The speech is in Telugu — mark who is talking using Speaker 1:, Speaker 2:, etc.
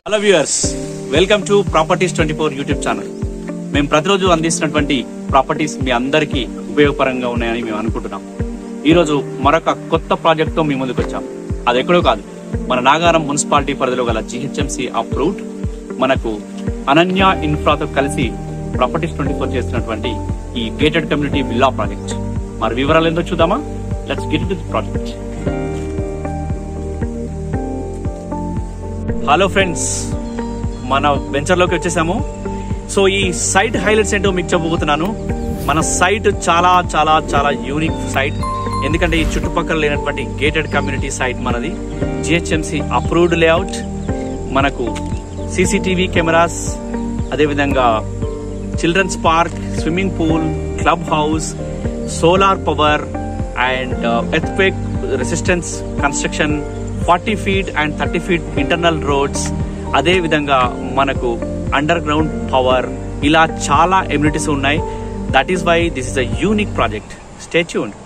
Speaker 1: hello viewers welcome to properties twenty four YouTube channel మేము ప్రతిరోజు అందిస్తున్నటువంటి ప్రాపర్టీస్ మీ అందరికీ ఉపయోగపరంగా ఉన్నాయని మేము అనుకుంటున్నాం ఈరోజు మరొక కొత్త ప్రాజెక్ట్తో మీ ముందుకు వచ్చాం అది ఎక్కడో కాదు మన నాగారం మున్సిపాలిటీ పరిధిలో గల జిహెచ్ఎంసి అప్రూవ్డ్ మనకు అనన్య ఇన్ఫ్రాతో కలిసి ప్రాపర్టీస్ ట్వంటీ ఫోర్ చేస్తున్నటువంటి ఈ గేటెడ్ కమ్యూనిటీ విల్లా ప్రాజెక్ట్ మరి వివరాలు ఏందో చూద్దామా let's get to project hello friends మన వెంచర్లోకి వచ్చేసాము సో ఈ సైట్ హైలైట్స్ ఏంటో మీకు చెప్పబోతున్నాను మన సైట్ చాలా చాలా చాలా యూనిక్ సైట్ ఎందుకంటే ఈ చుట్టుపక్కల లేనటువంటి గేటెడ్ కమ్యూనిటీ సైట్ మనది జిహెచ్ఎంసి అప్రూవ్డ్ లేఅవుట్ మనకు సీసీటీవీ కెమెరాస్ అదేవిధంగా children's park swimming pool club house solar power and earthquake resistance construction forty feet and thirty feet internal roads అదే విధంగా మనకు అండర్ గ్రౌండ్ పవర్ ఇలా చాలా ఎమ్యూనిటీస్ ఉన్నాయి that is why this is a unique project stay tuned